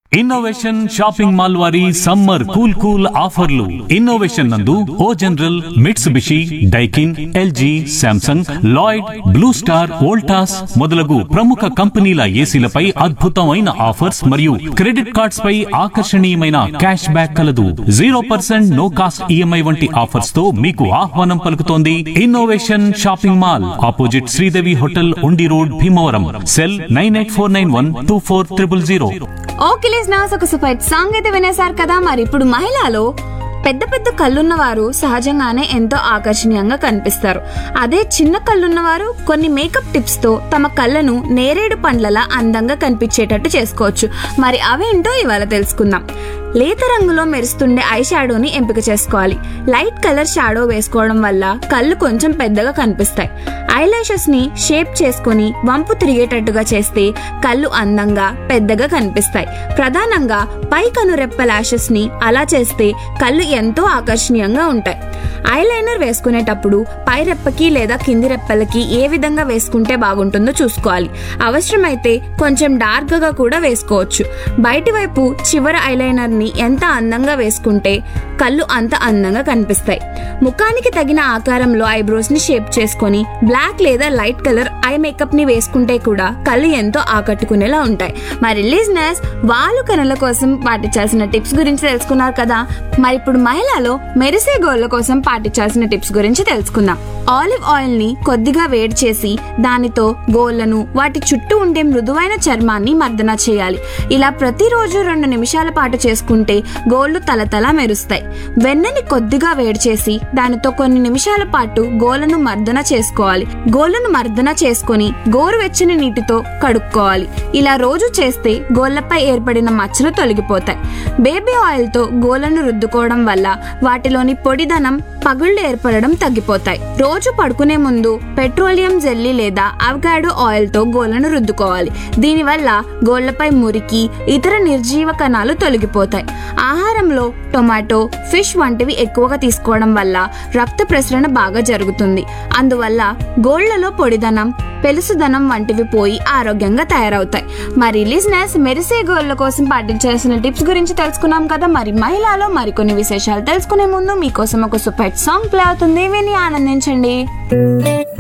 innovation shopping mall వారి summer cool cool ఆఫర్లు innovation నందు O General Mitsubishi Daikin LG Samsung Lloyd Blue Star Voltas మొదలగు ప్రముఖ కంపెనీల ఏసీలపై అద్భుతమైన ఆఫర్స్ మరియు క్రెడిట్ కార్డ్స్ పై ఆకర్షణీయమైన క్యాష్ బ్యాక్ కలదు zero percent no cost EMI వంటి ఆఫర్స్ తో మీకు ఆహ్వానం పలుకుతోంది innovation shopping mall opposite Sridevi hotel Undi road Bhimavaram cell nine eight four nine one two four triple zero okay listeners ఒక సూపర్ సాంగ్ అయితే వినేశారు కదా మరి ఇప్పుడు మహిళలో పెద్ద పెద్ద కళ్ళున్న వారు సహజంగానే ఎంతో ఆకర్షణీయంగా కనిపిస్తారు అదే చిన్న కళ్ళున్నవారు కొన్ని మేకప్ టిప్స్ తో తమ కళ్ళను నేరేడు పండ్లలా అందంగా కనిపించేటట్టు చేసుకోవచ్చు మరి అవేంటో ఇవాళ తెలుసుకుందాం లేత రంగులో మెరుస్తుండే ఐ షాడోని ఎంపిక చేసుకోవాలి లైట్ కలర్ షాడో వేసుకోవడం వల్ల కళ్ళు కొంచెం పెద్దగా కనిపిస్తాయి ఐలాషెస్ ని షేప్ చేసుకొని వంపు తిరిగేటట్టుగా చేస్తే కళ్ళు అందంగా పెద్దగా కనిపిస్తాయి ప్రధానంగా పై కనురెప్ప లాషెస్ ని అలా చేస్తే కళ్ళు ఎంతో ఆకర్షణీయంగా ఉంటాయి ఐలైనర్ వేసుకునేటప్పుడు పై రెప్పకి లేదా కింది రెప్పలకి ఏ విధంగా వేసుకుంటే బాగుంటుందో చూసుకోవాలి అవసరమైతే కొంచెం డార్క్ గా కూడా వేసుకోవచ్చు బయటి వైపు చివర ఐలైనర్ ని ఎంత అందంగా వేసుకుంటే కళ్ళు అంత అందంగా కనిపిస్తాయి ముఖానికి తగిన ఆకారంలో ఐబ్రోస్ ని షేప్ చేసుకొని బ్లాక్ లేదా లైట్ కలర్ ఐ మేకప్ ని వేసుకుంటే కూడా కళ్ళు ఎంతో ఆకట్టుకునేలా ఉంటాయి మరి లిజినెస్ వాళ్ళు కనుల కోసం పాటించాల్సిన టిప్స్ గురించి తెలుసుకున్నారు కదా మరి ఇప్పుడు మహిళలో మెరిసే గోళ్ళ కోసం పాటించాల్సిన టిప్స్ గురించి తెలుసుకుందాం ఆలివ్ ఆయిల్ ని కొద్దిగా వేడి చేసి దానితో గోళ్లను వాటి చుట్టూ ఉండే మృదువైన చర్మాన్ని మర్దన చేయాలి ఇలా ప్రతిరోజు రెండు నిమిషాల పాటు చేసుకుంటే గోళ్లు తలతలా మెరుస్తాయి వెన్నని కొద్దిగా వేడి చేసి దానితో కొన్ని నిమిషాల పాటు గోళ్లను మర్దన చేసుకోవాలి గోళ్లను మర్దన చేసుకొని గోరువెచ్చని నీటితో కడుక్కోవాలి ఇలా రోజు చేస్తే గోళ్లపై ఏర్పడిన మచ్చలు తొలగిపోతాయి బేబీ ఆయిల్ తో గోళ్లను రుద్దుకోవడం వల్ల వాటిలోని పొడిదనం పగుళ్లు ఏర్పడడం తగ్గిపోతాయి రోజు పడుకునే ముందు పెట్రోలియం జెల్లీ లేదా అవగాడో ఆయిల్ తో గోళ్లను రుద్దుకోవాలి దీనివల్ల గోళ్లపై మురికి ఇతర నిర్జీవ కణాలు తొలగిపోతాయి ఆహారంలో టొమాటో ఫిష్ వంటివి ఎక్కువగా తీసుకోవడం వల్ల రక్త ప్రసరణ బాగా జరుగుతుంది అందువల్ల గోళ్లలో పొడిదనం పెలుసుదనం వంటివి పోయి ఆరోగ్యంగా తయారవుతాయి మరి లిజినెస్ మెరిసే గోళ్ల కోసం పాటించాల్సిన టిప్స్ గురించి తెలుసుకున్నాం కదా మరి మహిళలో మరికొన్ని విశేషాలు తెలుసుకునే ముందు మీకోసం ఒక సూపర్ సాంగ్ ప్లే అవుతుంది విని ఆనందించండి